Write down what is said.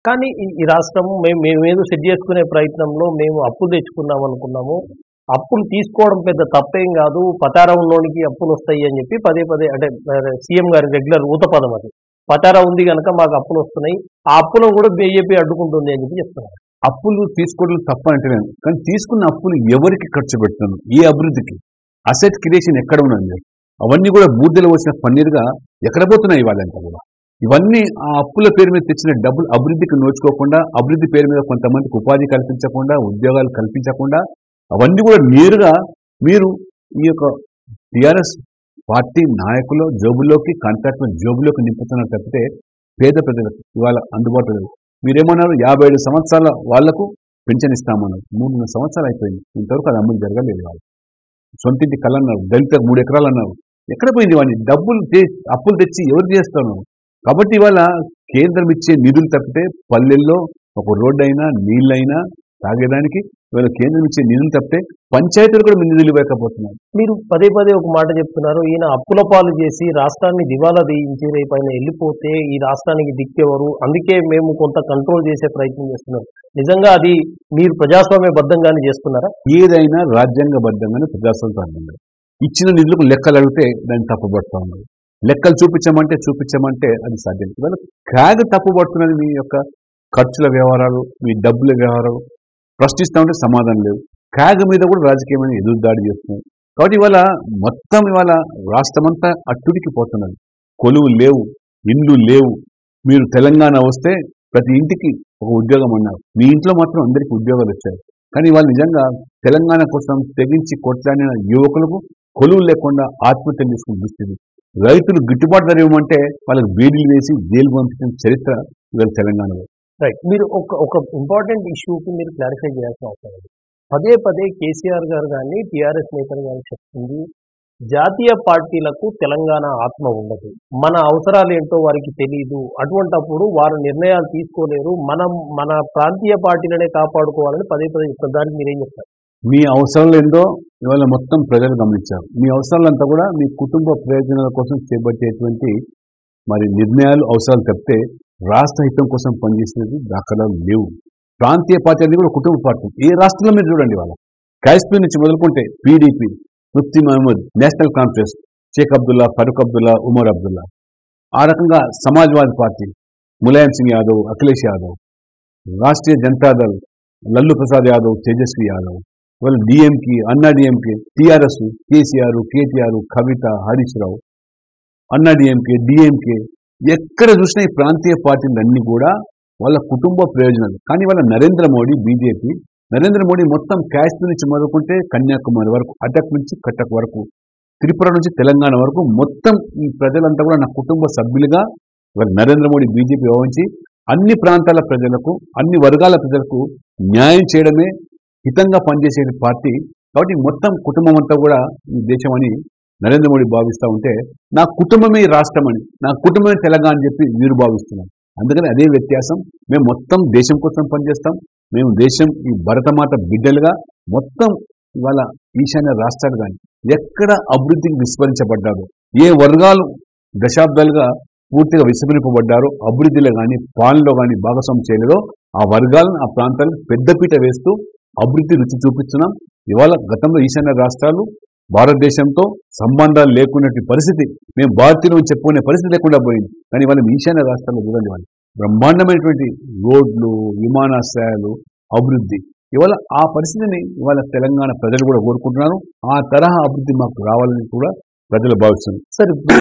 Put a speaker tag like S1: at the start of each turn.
S1: కానీ ఈ- ఈ రాష్ట్రం మేము మేము ఏదో సెట్ చేసుకునే ప్రయత్నంలో మేము అప్పులు తెచ్చుకుందాం అనుకున్నాము అప్పులు తీసుకోవడం పెద్ద తప్పేం కాదు పతారంలోనికి అప్పులు వస్తాయి అని చెప్పి పదే పదే అంటే సీఎం గారి రెగ్యులర్ ఊతపదం అది పతారా ఉంది కనుక మాకు అప్పులు వస్తున్నాయి ఆ అప్పులను కూడా బీజేపీ అడ్డుకుంటుంది అని చెప్పి చెప్తున్నారు
S2: అప్పులు తీసుకోవడం తప్పనంటలేను కానీ తీసుకున్న అప్పులు ఎవరికి ఖర్చు పెడుతున్నాను ఏ అభివృద్ధికి అసెట్ క్రియేషన్ ఎక్కడ ఉన్నది అవన్నీ కూడా బూర్దెలు వచ్చిన పన్నీరుగా ఎక్కడ పోతున్నాయి ఇవాళంతా కూడా ఇవన్నీ ఆ అప్పుల పేరు మీద తెచ్చిన డబ్బులు అభివృద్ధికి నోచుకోకుండా అభివృద్ధి పేరు మీద కొంతమందికి ఉపాధి కల్పించకుండా ఉద్యోగాలు కల్పించకుండా అవన్నీ కూడా నేరుగా మీరు ఈ యొక్క టిఆర్ఎస్ పార్టీ నాయకులు జోబుల్లోకి కాంట్రాక్టుల జోబుల్లోకి నింపుతున్నారు తప్పితే పేద ప్రజలకు ఇవాళ అందుబాటులో లేదు మీరేమన్నారు యాభై ఏడు సంవత్సరాల వాళ్లకు పెన్షన్ ఇస్తామన్నారు మూడున్నర సంవత్సరాలు అయిపోయింది ఇంతవరకు అది అమలు జరగలేదు వాళ్ళు సొంతింటి కళ అన్నారు దళితకు మూడు ఎకరాలు అన్నారు ఎక్కడ పోయింది వాడిని డబ్బులు తే- అప్పులు తెచ్చి ఎవరు చేస్తాను కాబట్టి ఇవాళ కేంద్రం ఇచ్చే నిధులు తప్పితే పల్లెల్లో ఒక రోడ్డు అయినా నీళ్ళైనా తాగేదానికి ఇవాళ కేంద్రం ఇచ్చే నిధులు తప్పితే పంచాయతీలు కూడా నిధులు ఇవ్వకపోతున్నారు
S1: మీరు పదే పదే ఒక మాట చెప్తున్నారు ఈయన అప్పుల పాలు చేసి రాష్ట్రాన్ని దివాలా తీయించి రేపు ఆయన వెళ్ళిపోతే ఈ రాష్ట్రానికి దిక్కేవారు అందుకే మేము కొంత కంట్రోల్ చేసే ప్రయత్నం చేస్తున్నాం నిజంగా అది మీరు ప్రజాస్వామ్యబద్ధంగానే చేస్తున్నారా
S2: ఏదైనా రాజ్యాంగబద్ధంగానే ప్రజాస్వామ్యంగా ఇచ్చిన నిధులకు లెక్కలు అడిగితే దాన్ని తప్పుపడుతూ ఉన్నారు లెక్కలు చూపించమంటే చూపించమంటే అది సాధ్యం ఇవాళ క్యాగ్ తప్పుపడుతున్నది మీ యొక్క ఖర్చుల వ్యవహారాలు మీ డబ్బుల వ్యవహారాలు ప్రశ్నిస్తూ ఉంటే సమాధానం లేదు క్యాగ్ మీద కూడా రాజకీయమైన ఎదురుదాడి చేస్తున్నారు కాబట్టి ఇవాళ మొత్తం ఇవాళ రాష్ట్రమంతా అట్టుడికి పోతున్నది కొలువు లేవు ఇండ్లు లేవు మీరు తెలంగాణ వస్తే ప్రతి ఇంటికి ఒక ఉద్యోగం అన్నారు మీ ఇంట్లో మాత్రం అందరికీ ఉద్యోగాలు వచ్చాయి కానీ వాళ్ళు నిజంగా తెలంగాణ కోసం తెగించి కొట్లాడిన యువకులకు కొలువు లేకుండా ఆత్మహత్య చేసుకున్న దుస్థితి రైతులు గిట్టుబాటు ధర ఇవ్వమంటే వాళ్ళకి వేడిలు వేసి జైలు పంపించిన చరిత్ర ఇవాళ తెలంగాణలో
S1: రైట్ మీరు ఒక ఒక ఇంపార్టెంట్ ఇష్యూకి మీరు క్లారిఫై చేయాల్సిన అవసరం ఉంది పదే పదే కేసీఆర్ గారు కానీ టీఆర్ఎస్ నేతలు కానీ చెప్తుంది జాతీయ పార్టీలకు తెలంగాణ ఆత్మ ఉండదు మన అవసరాలు ఏంటో వారికి తెలియదు అటువంటప్పుడు వారు నిర్ణయాలు తీసుకోలేరు మనం మన ప్రాంతీయ పార్టీలనే కాపాడుకోవాలని పదే పదే చెప్తారు దానికి మీరేం చెప్తారు
S2: మీ అవసరాలు ఏందో ఇవాళ మొత్తం ప్రజలు గమనించారు మీ అవసరాలంతా కూడా మీ కుటుంబ ప్రయోజనాల కోసం చేపట్టేటువంటి మరి నిర్ణయాలు అవసరాలు తప్పితే రాష్ట్ర హితం కోసం పనిచేసేది దాఖలాలు లేవు ప్రాంతీయ పార్టీ అనేది కూడా కుటుంబ పార్టీ ఏ రాష్ట్రంలో మీరు చూడండి వాళ్ళ కాశ్మీర్ నుంచి మొదలుకుంటే PDP Mufti Mohammad national conference Sheikh Abdullah Farooq Abdullah Omar Abdullah ఆ రకంగా సమాజ్వాదీ పార్టీ ములాయం సింగ్ యాదవ్ అఖిలేష్ యాదవ్ రాష్ట్రీయ జనతాదళ్ లల్లు ప్రసాద్ యాదవ్ తేజస్వి యాదవ్ ఇవాళ DMK Anna DMK TRS KCR KTR Kavitha Harish Rao Anna DMK DMK ఎక్కడ చూసినా ఈ ప్రాంతీయ పార్టీలన్నీ కూడా వాళ్ళ కుటుంబ ప్రయోజనాలు కానీ వాళ్ళ నరేంద్ర మోడీ బీజేపీ నరేంద్ర మోడీ మొత్తం కాశ్మీర్ నుంచి మొదలుకుంటే కన్యాకుమారి వరకు అటక్ నుంచి కటక్ వరకు త్రిపుర నుంచి తెలంగాణ వరకు మొత్తం ఈ ప్రజలంతా కూడా నా కుటుంబ సభ్యులుగా ఇవాళ నరేంద్ర మోడీ బీజేపీ వ్యవహరించి అన్ని ప్రాంతాల ప్రజలకు అన్ని వర్గాల ప్రజలకు న్యాయం చేయడమే హితంగా పనిచేసే పార్టీ కాబట్టి మొత్తం కుటుంబం అంతా కూడా ఈ దేశం అని నరేంద్ర మోడీ భావిస్తూ ఉంటే నా కుటుంబమే ఈ రాష్ట్రం అని నా కుటుంబమే తెలంగాణ అని చెప్పి వీరు భావిస్తున్నారు అందుకని అదే వ్యత్యాసం మేము మొత్తం దేశం కోసం పనిచేస్తాం మేము దేశం ఈ భరతమాత బిడ్డలుగా మొత్తం ఇవాళ ఈశాన్య రాష్ట్రాలు కానీ ఎక్కడ అభివృద్ధికి విస్మరించబడ్డారో ఏ వర్గాలు దశాబ్దాలుగా పూర్తిగా విస్మరింపబడ్డారో అభివృద్ధిలో కానీ పాలనలో కానీ భాగస్వామ్యం చేయలేదో ఆ వర్గాలను ఆ ప్రాంతాలకు పెద్దపీట వేస్తూ అభివృద్ధి రుచి చూపిస్తున్నాం ఇవాళ గతంలో ఈశాన్య రాష్ట్రాలు భారతదేశంతో సంబంధాలు లేకున్నటువంటి పరిస్థితి మేము భారతీయులు అని చెప్పుకునే పరిస్థితి లేకుండా పోయింది కానీ ఇవాళ మీ ఈశాన్య రాష్ట్రాల్లో చూడండి వాళ్ళు బ్రహ్మాండమైనటువంటి రోడ్లు విమానాశ్రయాలు అభివృద్ధి ఇవాళ ఆ పరిస్థితిని ఇవాళ తెలంగాణ ప్రజలు కూడా కోరుకుంటున్నారు ఆ తరహా అభివృద్ధి మాకు రావాలని కూడా ప్రజలు భావిస్తున్నారు
S1: సార్